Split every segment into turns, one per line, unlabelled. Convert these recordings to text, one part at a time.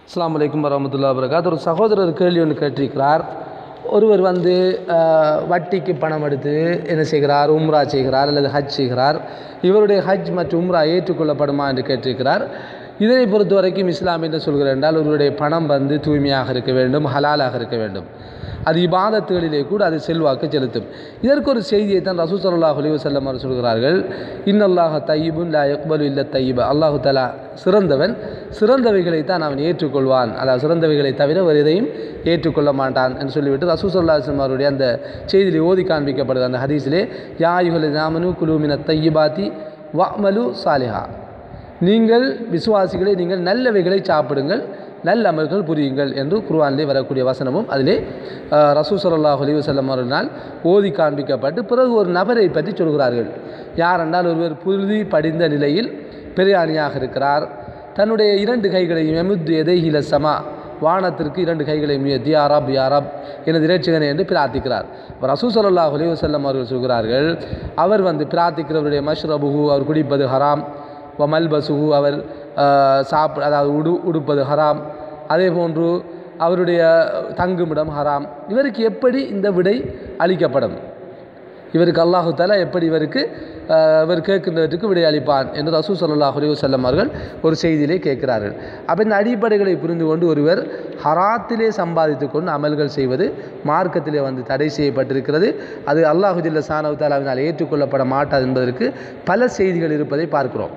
அஸ்ஸலாமு அலைக்கும் வரமத்துல்லா வரகாத் ஒரு சகோதரர் கேள்வி ஒன்று கேட்டிருக்கிறார் ஒருவர் வந்து ஆஹ், வட்டிக்கு பணம் எடுத்து என்ன செய்கிறார் உம்ரா செய்கிறார் அல்லது ஹஜ் செய்கிறார் இவருடைய ஹஜ் மற்றும் உம்ரா ஏற்றுக்கொள்ளப்படுமா என்று கேட்டிருக்கிறார் இதனை பொறுத்த வரைக்கும் இஸ்லாம் என்ன சொல்கிறார் என்றால் ஒருவருடைய பணம் வந்து தூய்மையாக இருக்க வேண்டும் ஹலாலாக இருக்க வேண்டும் அது இபாதத்துகளிலே கூட அது செல்வாக்கு செலுத்தும் இதற்கு ஒரு செய்தியை தான் ரசூ சல்லாஹ் அலி வசல்லம் அவர் சொல்கிறார்கள் இன்னல்லாஹ தையிபுன் லா யக்பலு இல்ல தையிப அல்லாஹு தலா சிறந்தவன் சிறந்தவைகளை தான் அவன் ஏற்றுக்கொள்வான் அதாவது சிறந்தவைகளை தவிர வேறு எதையும் ஏற்றுக்கொள்ள மாட்டான் என்று சொல்லிவிட்டு ரசூ சல்லா அவருடைய அந்த செய்தியிலே ஓதி காண்பிக்கப்படுது அந்த ஹதீஸிலே யாயுகல் நாமனு குலூமின தையிபாத்தி வமலு சாலிஹா நீங்கள் விசுவாசிகளை நீங்கள் நல்லவைகளை சாப்பிடுங்கள் நல்ல அமல்கள் புரியுங்கள் என்று குர்ஆனிலே வரக்கூடிய வசனமும் அதிலே அஹ், ரசூ ஸல்லல்லாஹு அலைஹி வஸல்லம் அவர்களால் ஓதி காண்பிக்கப்பட்டு பிறகு ஒரு நபரை பற்றி சொல்கிறார்கள் யார் என்றால் ஒருவர் புழுதி படிந்த நிலையில் பிரயாணியாக இருக்கிறார் தன்னுடைய இரண்டு கைகளையும் எமுத்து எதைகில சமா வானத்திற்கு இரண்டு கைகளையும் உயர்த்தி யாராப் யாராப் எனது இறைச்சிகனை என்று பிரார்த்திக்கிறார் அப்ப ரசூ ஸல்லல்லாஹு அலைஹி வஸல்லம் அவர்கள் சொல்கிறார்கள் அவர் வந்து பிரார்த்திக்கிறவருடைய மஷ்ரபுகு அவர் குடிப்பது ஹராம் வமல்பசுகு அவர் சாப்பிட அதாவது உடு உடுப்பது ஹராம் அதே போன்று அவருடைய தங்குமிடம் ஹராம் இவருக்கு எப்படி இந்த விடை அளிக்கப்படும் இவருக்கு அல்லாஹு தாலா எப்படி இவருக்கு ஆஹ், இவர் கேட்கின்றவற்றுக்கு விடை அளிப்பான் என்று ரசூ சல்லாஹ் அலி வல்லம் அவர்கள் ஒரு செய்தியிலே கேட்கிறார்கள் அப்போ இந்த அடிப்படைகளை புரிந்து கொண்டு ஒருவர் ஹராத்திலே சம்பாதித்து கொண்டு அமல்கள் செய்வது மார்க்கத்திலே வந்து தடை செய்யப்பட்டிருக்கிறது அது அல்லாஹு ஜில்ல சானவு தாலாவினால் ஏற்றுக்கொள்ளப்பட மாட்டாது என்பதற்கு பல செய்திகள் இருப்பதை பார்க்கிறோம்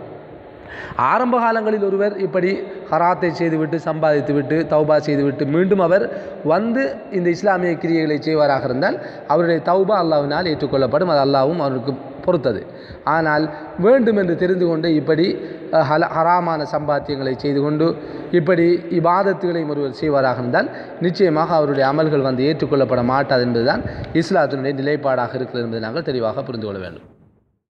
ஆரம்ப காலங்களில் ஒருவர் இப்படி ஹராத்தை செய்துவிட்டு சம்பாதித்துவிட்டு தௌபா செய்துவிட்டு மீண்டும் அவர் வந்து இந்த இஸ்லாமிய கிரியைகளை செய்வாராக இருந்தால் அவருடைய தௌபா அல்லாஹ்வினால் ஏற்றுக்கொள்ளப்படும் அது அல்லாவும் அவருக்கு பொறுத்தது ஆனால் வேண்டும் என்று தெரிந்து கொண்டு இப்படி அஹ், ஹல ஹராமான சம்பாத்தியங்களை செய்து கொண்டு இப்படி இபாதத்துகளையும் ஒருவர் செய்வாராக இருந்தால் நிச்சயமாக அவருடைய அமல்கள் வந்து ஏற்றுக்கொள்ளப்பட மாட்டாது என்பதுதான் இஸ்லாத்தினுடைய நிலைப்பாடாக இருக்கிறது என்பதை நாங்கள் தெளிவாக புரிந்து கொள்ள வேண்டும்